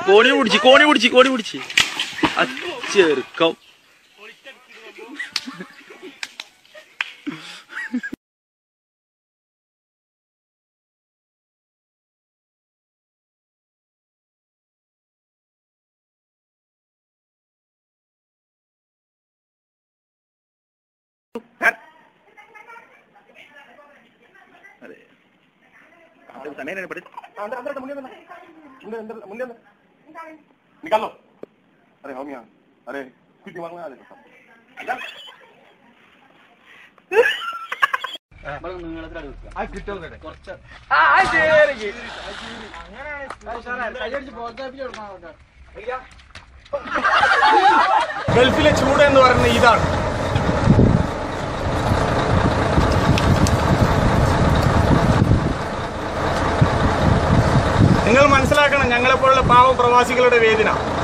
കോണി പിടിച്ച് കോണി പിടിച്ച് കോണി പിടിച്ച് ആ ചെറുക്കം निकालो अरे हम यहाँ अरे कुछ दिमाग में आ जाए ഗൾഫിലെ ചൂട് എന്ന് പറയുന്നത് ഇതാണ് നിങ്ങൾ മനസ്സിലാക്കണം ഞങ്ങളെപ്പോലുള്ള പാവ പ്രവാസികളുടെ വേദന